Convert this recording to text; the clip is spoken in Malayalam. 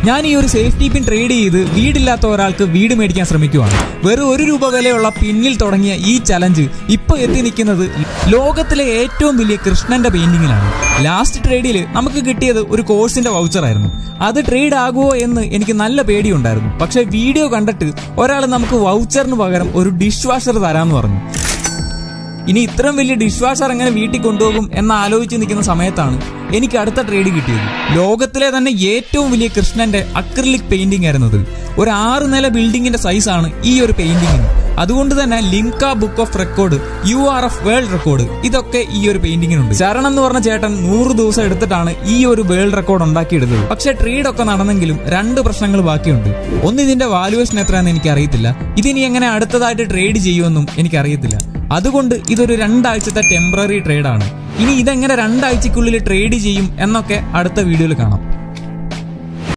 ഞാൻ ഈ ഒരു സേഫ്റ്റി പിൻ ട്രേഡ് ചെയ്ത് വീടില്ലാത്ത ഒരാൾക്ക് വീട് മേടിക്കാൻ ശ്രമിക്കുവാണ് വെറും ഒരു രൂപ വിലയുള്ള പിന്നിൽ തുടങ്ങിയ ഈ ചലഞ്ച് ഇപ്പൊ എത്തി നിൽക്കുന്നത് ലോകത്തിലെ ഏറ്റവും വലിയ കൃഷ്ണന്റെ പെയിന്റിങ്ങിലാണ് ലാസ്റ്റ് ട്രേഡിൽ നമുക്ക് കിട്ടിയത് ഒരു കോഴ്സിന്റെ വൗച്ചർ ആയിരുന്നു അത് ട്രേഡ് ആകുമോ എന്ന് എനിക്ക് നല്ല പേടിയുണ്ടായിരുന്നു പക്ഷെ വീഡിയോ കണ്ടിട്ട് ഒരാൾ നമുക്ക് വൗച്ചറിന് പകരം ഒരു ഡിഷ് വാഷർ തരാമെന്ന് പറഞ്ഞു ഇനി ഇത്രയും വലിയ ഡിഷ് വാഷർ എങ്ങനെ വീട്ടിൽ കൊണ്ടുപോകും എന്ന് ആലോചിച്ച് നിൽക്കുന്ന സമയത്താണ് എനിക്ക് അടുത്ത ട്രേഡ് കിട്ടിയത് ലോകത്തിലെ തന്നെ ഏറ്റവും വലിയ കൃഷ്ണന്റെ അക്രിലിക് പെയിന്റിംഗ് ആയിരുന്നത് ഒരു ആറ് നില ബിൽഡിങ്ങിന്റെ സൈസാണ് ഈ ഒരു പെയിന്റിങ്ങിന് അതുകൊണ്ട് തന്നെ Limca book of record U R F world record ഇതൊക്കെ ഈ ഒരു പെയിന്റിങ്ങിനുണ്ട് ശരണം എന്ന് പറഞ്ഞ ചേട്ടൻ നൂറ് ദിവസം എടുത്തിട്ടാണ് ഈ ഒരു വേൾഡ് റെക്കോർഡ് ഉണ്ടാക്കിയെടുത്തത് പക്ഷെ ട്രേഡ് ഒക്കെ നടന്നെങ്കിലും രണ്ട് പ്രശ്നങ്ങൾ ബാക്കിയുണ്ട് ഒന്ന് ഇതിന്റെ വാലുവേഷൻ എത്രയാണെന്ന് എനിക്ക് അറിയത്തില്ല ഇതിനി എങ്ങനെ അടുത്തതായിട്ട് ട്രേഡ് ചെയ്യുമെന്നും എനിക്ക് അറിയത്തില്ല അതുകൊണ്ട് ഇതൊരു രണ്ടാഴ്ചത്തെ ടെമ്പററി ട്രേഡാണ് ഇനി ഇതെങ്ങനെ രണ്ടാഴ്ചക്കുള്ളിൽ ട്രേഡ് ചെയ്യും എന്നൊക്കെ അടുത്ത വീഡിയോയിൽ കാണാം